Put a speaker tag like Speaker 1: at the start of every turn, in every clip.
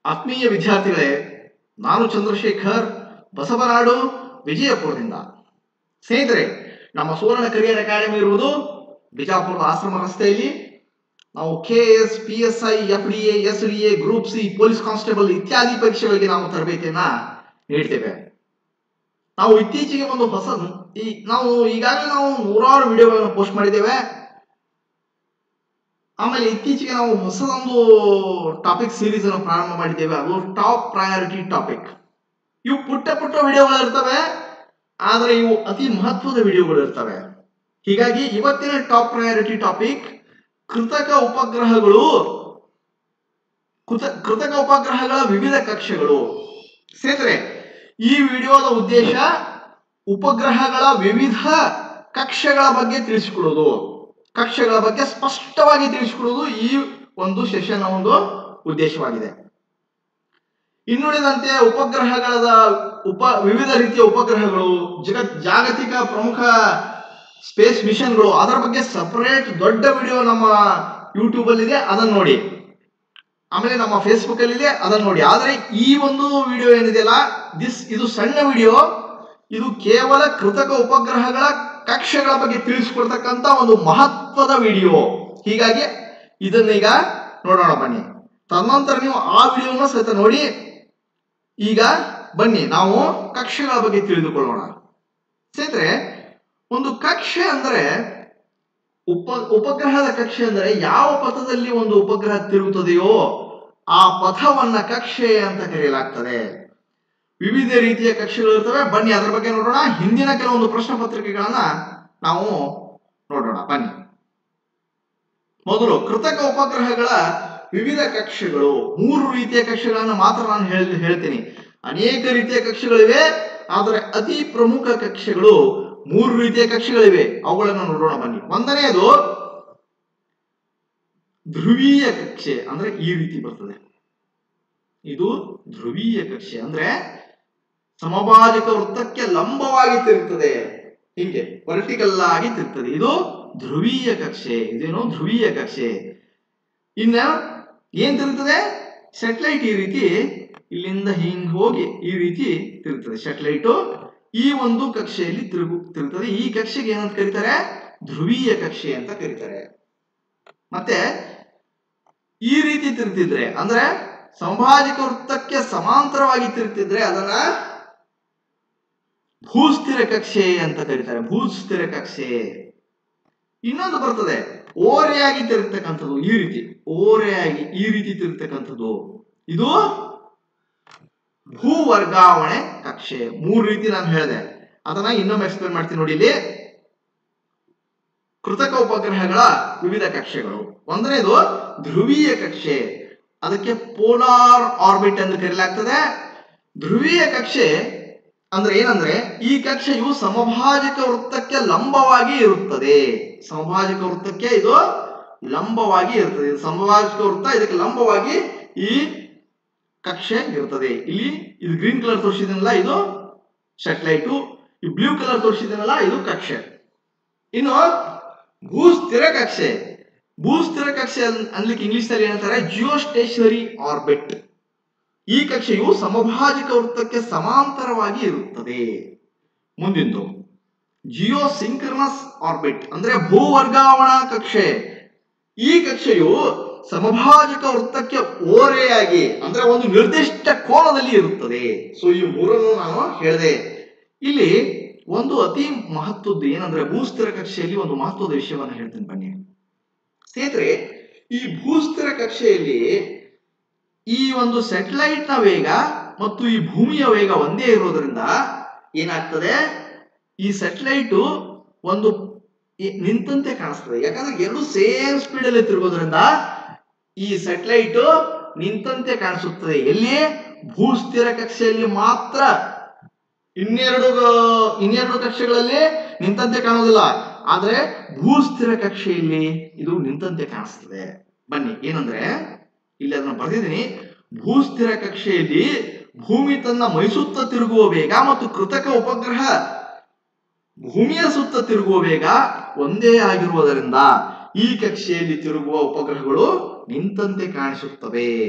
Speaker 1: ಆತ್ಮೀಯ ವಿದ್ಯಾರ್ಥಿಗಳೇ ನಾನು ಚಂದ್ರಶೇಖರ್ ಬಸವನಾಡು ವಿಜಯಪುರದಿಂದ ಸ್ನೇಹಿತರೆ ನಮ್ಮ ಸುವರ್ಣ ಕರಿಯರ್ ಅಕಾಡೆಮಿ ಇರುವುದು ಬಿಜಾಪುರದ ಆಶ್ರಮ ರಸ್ತೆಯಲ್ಲಿ ನಾವು K S P S I F D A S D A group C police constable ಇತ್ಯಾದಿ ಪರೀಕ್ಷೆಗಳಿಗೆ ನಾವು ತರಬೇತಿಯನ್ನ ನೀಡ್ತೇವೆ ನಾವು ಇತ್ತೀಚೆಗೆ ಒಂದು ಹೊಸ ಈ ನಾವು ಈಗಾಗಲೇ ನಾವು ನೂರಾರು ವಿಡಿಯೋಗಳನ್ನು ಪೋಸ್ಟ್ ಮಾಡಿದ್ದೇವೆ ಆಮೇಲೆ ಇತ್ತೀಚೆಗೆ ನಾವು ಹೊಸದೊಂದು ಟಾಪಿಕ್ ಸೀರೀಸ್ ಅನ್ನು ಪ್ರಾರಂಭ ಮಾಡಿದ್ದೇವೆ ಅದು ಟಾಪ್ ಪ್ರಯಾರಿಟಿ ಟಾಪಿಕ್ ಇವು ಪುಟ್ಟ ಪುಟ್ಟ ವಿಡಿಯೋಗಳು ಇರ್ತವೆ ಆದರೆ ಇವು ಅತಿ ಮಹತ್ವದ ವಿಡಿಯೋಗಳು ಇರ್ತವೆ ಹೀಗಾಗಿ ಇವತ್ತಿನ ಟಾಪ್ ಪ್ರಯಾರಿಟಿ ಟಾಪಿಕ್ ಕೃತಕ ಉಪಗ್ರಹಗಳು ಕೃತ ಕೃತಕ ಉಪಗ್ರಹಗಳ ವಿವಿಧ ಕಕ್ಷೆಗಳು ಸ್ನೇಹಿತರೆ ಈ ವಿಡಿಯೋದ ಉದ್ದೇಶ ಉಪಗ್ರಹಗಳ ವಿವಿಧ ಕಕ್ಷೆಗಳ ಬಗ್ಗೆ ತಿಳಿಸಿಕೊಡೋದು ಕಕ್ಷೆಗಳ ಬಗ್ಗೆ ಸ್ಪಷ್ಟವಾಗಿ ತಿಳಿಸಿಕೊಡೋದು ಈ ಒಂದು ಸೆಷನ್ ಒಂದು ಉದ್ದೇಶವಾಗಿದೆ ಇನ್ನುಳಿದಂತೆ ಉಪಗ್ರಹಗಳ ಉಪ ವಿವಿಧ ರೀತಿಯ ಉಪಗ್ರಹಗಳು ಜಗತ್ ಜಾಗತಿಕ ಪ್ರಮುಖ ಸ್ಪೇಸ್ ಮಿಷನ್ಗಳು ಅದರ ಬಗ್ಗೆ ಸಪರೇಟ್ ದೊಡ್ಡ ವಿಡಿಯೋ ನಮ್ಮ ಯೂಟ್ಯೂಬ್ ಅಲ್ಲಿ ಇದೆ ಅದನ್ನ ನೋಡಿ ಆಮೇಲೆ ನಮ್ಮ ಫೇಸ್ಬುಕ್ ಅಲ್ಲಿ ಇದೆ ಅದನ್ನ ನೋಡಿ ಆದ್ರೆ ಈ ಒಂದು ವಿಡಿಯೋ ಏನಿದೆಯಲ್ಲ ದಿಸ್ ಇದು ಸಣ್ಣ ವಿಡಿಯೋ ಇದು ಕೇವಲ ಕೃತಕ ಉಪಗ್ರಹಗಳ ಕಕ್ಷೆಗಳ ಬಗ್ಗೆ ತಿಳಿಸ್ಕೊಡ್ತಕ್ಕಂತ ಒಂದು ಮಹತ್ವದ ವಿಡಿಯೋ ಹೀಗಾಗಿ ಇದನ್ನೀಗ ನೋಡೋಣ ಬನ್ನಿ ತದನಂತರ ನೀವು ಆ ವಿಡಿಯೋನ ಸಹಿತ ನೋಡಿ ಈಗ ಬನ್ನಿ ನಾವು ಕಕ್ಷೆಗಳ ಬಗ್ಗೆ ತಿಳಿದುಕೊಳ್ಳೋಣ ಸ್ನೇಹಿತರೆ ಒಂದು ಕಕ್ಷೆ ಅಂದ್ರೆ ಉಪ ಉಪಗ್ರಹದ ಕಕ್ಷೆ ಅಂದ್ರೆ ಯಾವ ಪಥದಲ್ಲಿ ಒಂದು ಉಪಗ್ರಹ ತಿರುಗುತ್ತದೆಯೋ ಆ ಪಥವನ್ನ ಕಕ್ಷೆ ಅಂತ ಕರೆಯಲಾಗ್ತದೆ ವಿವಿಧ ರೀತಿಯ ಕಕ್ಷೆಗಳು ಇರ್ತವೆ ಬನ್ನಿ ಅದರ ಬಗ್ಗೆ ನೋಡೋಣ ಹಿಂದಿನ ಕೆಲವೊಂದು ಪ್ರಶ್ನೆ ಪತ್ರಿಕೆಗಳನ್ನ ನಾವು ನೋಡೋಣ ಬನ್ನಿ ಮೊದಲು ಕೃತಕ ಉಪಗ್ರಹಗಳ ವಿವಿಧ ಕಕ್ಷೆಗಳು ಮೂರು ರೀತಿಯ ಕಕ್ಷೆಗಳನ್ನ ಮಾತ್ರ ನಾನು ಹೇಳಿ ಹೇಳ್ತೀನಿ ಅನೇಕ ರೀತಿಯ ಕಕ್ಷೆಗಳಿವೆ ಆದರೆ ಅತಿ ಪ್ರಮುಖ ಕಕ್ಷೆಗಳು ಮೂರು ರೀತಿಯ ಕಕ್ಷೆಗಳಿವೆ ಅವುಗಳನ್ನು ನೋಡೋಣ ಬನ್ನಿ ಒಂದನೆಯದು ಧ್ರುವೀಯ ಕಕ್ಷೆ ಅಂದ್ರೆ ಈ ರೀತಿ ಬರ್ತದೆ ಇದು ಧ್ರುವೀಯ ಕಕ್ಷೆ ಅಂದ್ರೆ ಸಮಭಾಜಕ ವೃತ್ತಕ್ಕೆ ಲಂಬವಾಗಿ ತಿರುಗ್ತದೆ ಹೀಗೆ ವರ್ಟಿಕಲ್ ಆಗಿ ತಿರುಗ್ತದೆ ಇದು ಧ್ರುವೀಯ ಕಕ್ಷೆ ಇದೇನು ಧ್ರುವೀಯ ಕಕ್ಷೆ ಇನ್ನ ಏನ್ ತಿರುಗ್ತದೆ ಸೆಟಲೈಟ್ ಈ ರೀತಿ ಇಲ್ಲಿಂದ ಹಿಂಗ್ ಹೋಗಿ ಈ ರೀತಿ ತಿರುಗ್ತದೆ ಸೆಟಲೈಟ್ ಈ ಒಂದು ಕಕ್ಷೆಯಲ್ಲಿ ತಿರುಗು ತಿರುಗ್ತದೆ ಈ ಕಕ್ಷೆಗೆ ಏನಂತ ಕರೀತಾರೆ ಧ್ರುವೀಯ ಕಕ್ಷೆ ಅಂತ ಕರೀತಾರೆ ಮತ್ತೆ ಈ ರೀತಿ ತಿರುಗ್ತಿದ್ರೆ ಅಂದ್ರೆ ಸಂಭಾಜಿಕ ವೃತ್ತಕ್ಕೆ ಸಮಾಂತರವಾಗಿ ತಿರುಗ್ತಿದ್ರೆ ಅದನ್ನ ಭೂಸ್ಥಿರ ಕಕ್ಷೆ ಅಂತ ಕರೀತಾರೆ ಭೂಸ್ಥಿರ ಕಕ್ಷೆ ಇನ್ನೊಂದು ಬರ್ತದೆ ಓರೆಯಾಗಿ ತಿರುಗ್ತಕ್ಕಂಥದ್ದು ಈ ರೀತಿ ಓರೆಯಾಗಿ ಈ ರೀತಿ ತಿರುಗ್ತಕ್ಕಂಥದ್ದು ಇದು ಭೂ ವರ್ಗಾವಣೆ ಕಕ್ಷೆ ಮೂರು ರೀತಿ ನಾನು ಹೇಳಿದೆ ಅದನ್ನ ಇನ್ನೊಮ್ಮೆ ಎಕ್ಸ್ಪ್ಲೇನ್ ಮಾಡ್ತೀನಿ ನೋಡಿ ಇಲ್ಲಿ ಕೃತಕ ಉಪಗ್ರಹಗಳ ವಿವಿಧ ಕಕ್ಷೆಗಳು ಒಂದನೇದು ಧ್ರುವೀಯ ಕಕ್ಷೆ ಅದಕ್ಕೆ ಪೋಲಾರ್ ಆರ್ಬಿಟ್ ಎಂದು ಕರೆಯಲಾಗ್ತದೆ ಧ್ರುವೀಯ ಕಕ್ಷೆ ಅಂದ್ರೆ ಏನಂದ್ರೆ ಈ ಕಕ್ಷೆಯು ಸಮಭಾಜಕ ವೃತ್ತಕ್ಕೆ ಲಂಬವಾಗಿ ಇರುತ್ತದೆ ಸಮಭಾಜಕ ವೃತ್ತಕ್ಕೆ ಇದು ಲಂಬವಾಗಿ ಇರುತ್ತದೆ ಇದು ಸಮಭಾಜಕ ವೃತ್ತ ಇದಕ್ಕೆ ಲಂಬವಾಗಿ ಈ ಕಕ್ಷೆ ಇರ್ತದೆ ಇಲ್ಲಿ ಇದು ಗ್ರೀನ್ ಕಲರ್ ತೋರಿಸಿದನಲ್ಲ ಇದು ಸೆಟಲೈಟು ಈ ಬ್ಲೂ ಕಲರ್ ತೋರಿಸಿದನಲ್ಲ ಇದು ಕಕ್ಷೆ ಇನ್ನು ಭೂಸ್ಥಿರ ಕಕ್ಷೆ ಭೂಸ್ಥಿರ ಕಕ್ಷೆ ಅನ್- ಅನ್ಲಿಕ್ಕೆ ಇಂಗ್ಲಿಷ್ ನಲ್ಲಿ ಏನಂತಾರೆ ಜಿಯೋ ಸ್ಟೇಷನರಿ ಆರ್ಬಿಟ್ ಈ ಕಕ್ಷೆಯು ಸಮಭಾಜಕ ವೃತ್ತಕ್ಕೆ ಸಮಾಂತರವಾಗಿ ಇರುತ್ತದೆ ಮುಂದಿಂದು ಜಿಯೋ ಸಿಂಕ್ರನಸ್ ಆರ್ಬಿಟ್ ಅಂದ್ರೆ ಭೂ ವರ್ಗಾವಣಾ ಕಕ್ಷೆ ಈ ಕಕ್ಷೆಯು ಸಮಭಾಜಕ ವೃತ್ತಕ್ಕೆ ಓರೆಯಾಗಿ ಅಂದ್ರೆ ಒಂದು ನಿರ್ದಿಷ್ಟ ಕೋನದಲ್ಲಿ ಇರುತ್ತದೆ ಸೊ ಈ ಮೂರನ್ನು ನಾನು ಹೇಳಿದೆ ಇಲ್ಲಿ ಒಂದು ಅತಿ ಮಹತ್ವದ್ದು ಏನಂದ್ರೆ ಭೂಸ್ಥಿರ ಕಕ್ಷೆಯಲ್ಲಿ ಒಂದು ಮಹತ್ವದ ವಿಷಯವನ್ನು ಹೇಳ್ತೀನಿ ಬನ್ನಿ ಸ್ನೇಹಿತರೆ ಈ ಭೂಸ್ಥಿರ ಕಕ್ಷೆಯಲ್ಲಿ ಈ ಒಂದು ಸೆಟಲೈಟ್ ನ ವೇಗ ಮತ್ತು ಈ ಭೂಮಿಯ ವೇಗ ಒಂದೇ ಇರೋದ್ರಿಂದ ಏನಾಗ್ತದೆ ಈ ಸೆಟಲೈಟ್ ಒಂದು ಈ- ನಿಂತಂತೆ ಕಾಣಿಸ್ತದೆ ಯಾಕಂದ್ರೆ ಎರಡು ಸೇಮ್ ಸ್ಪೀಡ್ ಅಲ್ಲಿ ತಿರುಗೋದ್ರಿಂದ ಈ ಸೆಟಲೈಟ್ ನಿಂತಂತೆ ಕಾಣಿಸುತ್ತದೆ ಎಲ್ಲಿ ಭೂಸ್ಥಿರ ಕಕ್ಷೆಯಲ್ಲಿ ಮಾತ್ರ ಇನ್ನೆರಡು ಇನ್ನೆರಡು ಕಕ್ಷೆಗಳಲ್ಲಿ ನಿಂತಂತೆ ಕಾಣುವುದಿಲ್ಲ ಆದ್ರೆ ಭೂಸ್ಥಿರ ಕಕ್ಷೆಯಲ್ಲಿ ಇದು ನಿಂತಂತೆ ಕಾಣಿಸ್ತದೆ ಬನ್ನಿ ಏನಂದ್ರೆ ಇಲ್ಲಿ ಅದನ್ನ ಬರೆದಿದ್ದೀನಿ ಭೂಸ್ಥಿರ ಕಕ್ಷೆಯಲ್ಲಿ ಭೂಮಿ ತನ್ನ ಮೈಸುತ್ತ ತಿರುಗುವ ವೇಗ ಮತ್ತು ಕೃತಕ ಉಪಗ್ರಹ ಭೂಮಿಯ ಸುತ್ತ ತಿರುಗುವ ವೇಗ ಒಂದೇ ಆಗಿರುವುದರಿಂದ ಈ ಕಕ್ಷೆಯಲ್ಲಿ ತಿರುಗುವ ಉಪಗ್ರಹಗಳು ನಿಂತಂತೆ ಕಾಣಿಸುತ್ತವೆ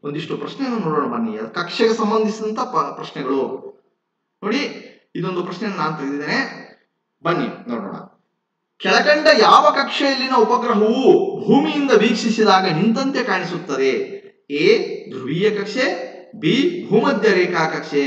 Speaker 1: ಒಂದಿಷ್ಟು ಪ್ರಶ್ನೆಯನ್ನು ನೋಡೋಣ ಬನ್ನಿ ಅದು ಕಕ್ಷೆಗೆ ಸಂಬಂಧಿಸಿದಂತ ಪ- ಪ್ರಶ್ನೆಗಳು ನೋಡಿ ಇದೊಂದು ಪ್ರಶ್ನೆ ನಾನು ತೆಗೆದಿದ್ದೇನೆ ಬನ್ನಿ ನೋಡೋಣ ಕೆಳಕಂಡ ಯಾವ ಕಕ್ಷೆಯಲ್ಲಿನ ಉಪಗ್ರಹವು ಭೂಮಿಯಿಂದ ವೀಕ್ಷಿಸಿದಾಗ ನಿಂತಂತೆ ಕಾಣಿಸುತ್ತದೆ ಎ ಧ್ರುವೀಯ ಕಕ್ಷೆ ಬಿ ಭೂಮಧ್ಯ ರೇಖಾ ಕಕ್ಷೆ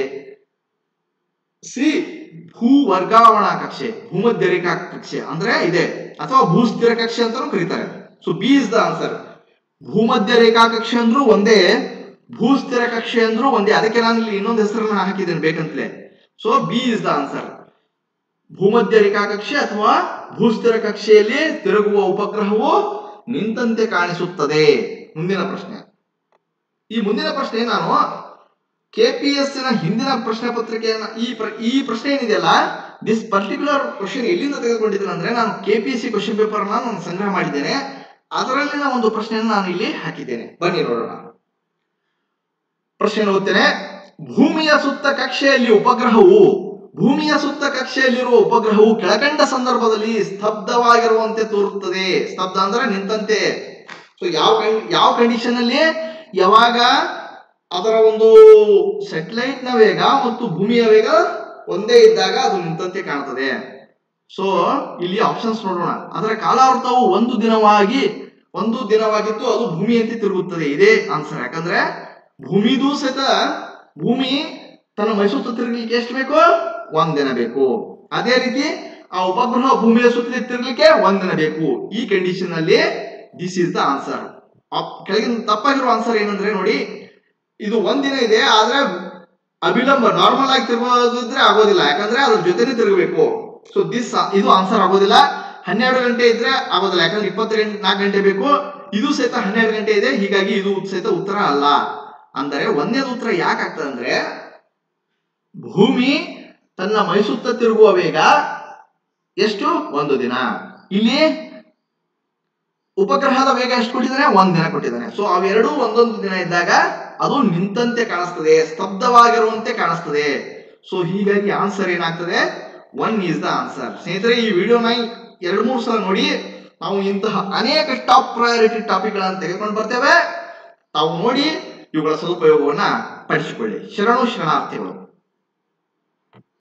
Speaker 1: ಸಿ ಭೂ ವರ್ಗಾವಣಾ ಕಕ್ಷೆ ಭೂಮಧ್ಯ ರೇಖಾ ಕಕ್ಷೆ ಅಂದ್ರೆ ಇದೆ ಅಥವಾ ಭೂಸ್ಥಿರ ಕಕ್ಷೆ ಅಂತಾನೂ ಕರೀತಾರೆ so B is the answer ಭೂಮಧ್ಯ ರೇಖಾ ಕಕ್ಷೆ ಅಂದ್ರೂ ಒಂದೇ ಭೂಸ್ಥಿರ ಕಕ್ಷೆ ಅಂದ್ರೂ ಒಂದೇ ಅದಕ್ಕೆ ನಾನು ಇಲ್ಲಿ ಇನ್ನೊಂದು ಹೆಸರನ್ನ ಹಾಕಿದ್ದೇನೆ ಬೇಕಂತಲೇ so B is the answer ಭೂಮಧ್ಯ ರೇಖಾ ಕಕ್ಷೆ ಅಥವಾ ಭೂಸ್ಥಿರ ಕಕ್ಷೆಯಲ್ಲಿ ತಿರುಗುವ ಉಪಗ್ರಹವು ನಿಂತಂತೆ ಕಾಣಿಸುತ್ತದೆ ಮುಂದಿನ ಪ್ರಶ್ನೆ ಈ ಮುಂದಿನ ಪ್ರಶ್ನೆ ನಾನು ಕೆಪಿಎಸ್ ನ ಹಿಂದಿನ ಪ್ರಶ್ನೆ ಪತ್ರಿಕೆಯನ್ನ ಈ ಪ್ರ- ಈ ಪ್ರಶ್ನೆ ಏನಿದೆಯಲ್ಲ ದಿಸ್ ಪರ್ಟಿಕ್ಯುಲರ್ ಕ್ವಶನ್ ಎಲ್ಲಿಂದ ತೆಗೆದುಕೊಂಡಿದ್ದೇನೆ ಅಂದ್ರೆ ನಾನು ಕೆಪಿಎಸ್ಸಿ ಕ್ವಶನ್ ಪೇಪರ್ ನಾನು ಸಂಗ್ರಹ ಮಾಡಿದ್ದೇನೆ ಅದರಲ್ಲಿನ ಒಂದು ಪ್ರಶ್ನೆಯನ್ನು ನಾನು ಇಲ್ಲಿ ಹಾಕಿದ್ದೇನೆ ಬನ್ನಿ ನೋಡೋಣ ಪ್ರಶ್ನೆ ಓದ್ತೇನೆ ಭೂಮಿಯ ಸುತ್ತ ಕಕ್ಷೆಯಲ್ಲಿ ಉಪಗ್ರಹವು ಭೂಮಿಯ ಸುತ್ತ ಕಕ್ಷೆಯಲ್ಲಿರುವ ಉಪಗ್ರಹವು ಕೆಳಕಂಡ ಸಂದರ್ಭದಲ್ಲಿ ಸ್ತಬ್ಧವಾಗಿರುವಂತೆ ತೋರುತ್ತದೆ ಸ್ತಬ್ಧ ಅಂದ್ರೆ ನಿಂತಂತೆ ಸೊ ಯಾವ ಕಂ- ಯಾವ ಕಂಡೀಷನ್ ಅಲ್ಲಿ ಯಾವಾಗ ಅದರ ಒಂದು ಸೆಟಲೈಟ್ ನ ವೇಗ ಮತ್ತು ಭೂಮಿಯ ವೇಗ ಒಂದೇ ಇದ್ದಾಗ ಅದು ನಿಂತಂತೆ ಕಾಣುತ್ತದೆ ಸೊ ಇಲ್ಲಿ ಆಪ್ಷನ್ಸ್ ನೋಡೋಣ ಅದರ ಕಾಲಾವೃತವು ಒಂದು ದಿನವಾಗಿ ಒಂದು ದಿನವಾಗಿತ್ತು ಅದು ಭೂಮಿಯಂತೆ ತಿರುಗುತ್ತದೆ ಇದೇ ಆನ್ಸರ್ ಯಾಕಂದ್ರೆ ಭೂಮಿದು ಸಹಿತ ಭೂಮಿ ತನ್ನ ಮೈಸೂರು ತಿರುಗಲಿಕ್ಕೆ ಎಷ್ಟು ಬೇಕು ಒಂದ್ ದಿನ ಬೇಕು ಅದೇ ರೀತಿ ಆ ಉಪಗ್ರಹ ಭೂಮಿಯ ಸುತ್ತಲಿ ತಿರುಗಲಿಕ್ಕೆ ಒಂದ್ ದಿನ ಬೇಕು ಈ ಕಂಡೀಷನ್ ಅಲ್ಲಿ ದಿಸ್ ಇಸ್ ದ ಆನ್ಸರ್ ಕೆಳಗಿನ ತಪ್ಪಾಗಿರೋ ಆನ್ಸರ್ ಏನಂದ್ರೆ ನೋಡಿ ಇದು ಒಂದಿನ ಇದೆ ಆದ್ರೆ ಅವಿಳಂಬ ನಾರ್ಮಲ್ ಆಗಿ ತಿರುಗೋದಿದ್ರೆ ಆಗೋದಿಲ್ಲ ಯಾಕಂದ್ರೆ ಅದ್ರ ಜೊತೆನೆ ತಿರುಗಬೇಕು ಸೊ ದಿಸ್ ಇದು ಆನ್ಸರ್ ಆಗೋದಿಲ್ಲ ಹನ್ನೆರಡು ಗಂಟೆ ಇದ್ರೆ ಆಗೋದಿಲ್ಲ ಯಾಕಂದ್ರೆ ಇಪ್ಪತ್ತು ಗಂಟೆ ನಾಲ್ಕು ಗಂಟೆ ಬೇಕು ಇದು ಸಹಿತ ಹನ್ನೆರಡು ಗಂಟೆ ಇದೆ ಹೀಗಾಗಿ ಇದು ಸಹಿತ ಉತ್ತರ ಅಲ್ಲ ಅಂದರೆ ಒಂದೇದು ಉತ್ತರ ಯಾಕೆ ಆಗ್ತದೆ ಅಂದ್ರೆ ಭೂಮಿ ತನ್ನ ಮೈಸುತ್ತ ತಿರುಗುವ ವೇಗ ಎಷ್ಟು ಒಂದು ದಿನ ಇಲ್ಲಿ ಉಪಗ್ರಹದ ವೇಗ ಎಷ್ಟು ಕೊಟ್ಟಿದ್ದಾನೆ ಒಂದ್ ದಿನ ಕೊಟ್ಟಿದ್ದಾನೆ ಸೊ ಅವೆರಡೂ ಒಂದೊಂದು ದಿನ ಇದ್ದಾಗ ಅದು ನಿಂತಂತೆ ಕಾಣಿಸ್ತದೆ ಸ್ತಬ್ಧವಾಗಿರುವಂತೆ ಕಾಣಿಸ್ತದೆ ಸೊ ಹೀಗಾಗಿ ಆನ್ಸರ್ ಏನಾಗ್ತದೆ ಒನ್ ಈಸ್ ದ ಆನ್ಸರ್ ಸ್ನೇಹಿತರೆ ಈ ವಿಡಿಯೋನ ಎರಡು ಮೂರು ಸಲ ನೋಡಿ ನಾವು ಇಂತಹ ಅನೇಕ ಟಾಪ್ ಪ್ರಯಾರಿಟಿ ಟಾಪಿಕ್ ಗಳನ್ನು ತೆಗೆದುಕೊಂಡು ಬರ್ತೇವೆ ತಾವು ನೋಡಿ ಇವುಗಳ ಸದುಪಯೋಗವನ್ನ ಪಡಿಸಿಕೊಳ್ಳಿ ಶರಣು ಶರಣಾರ್ಥಿಗಳು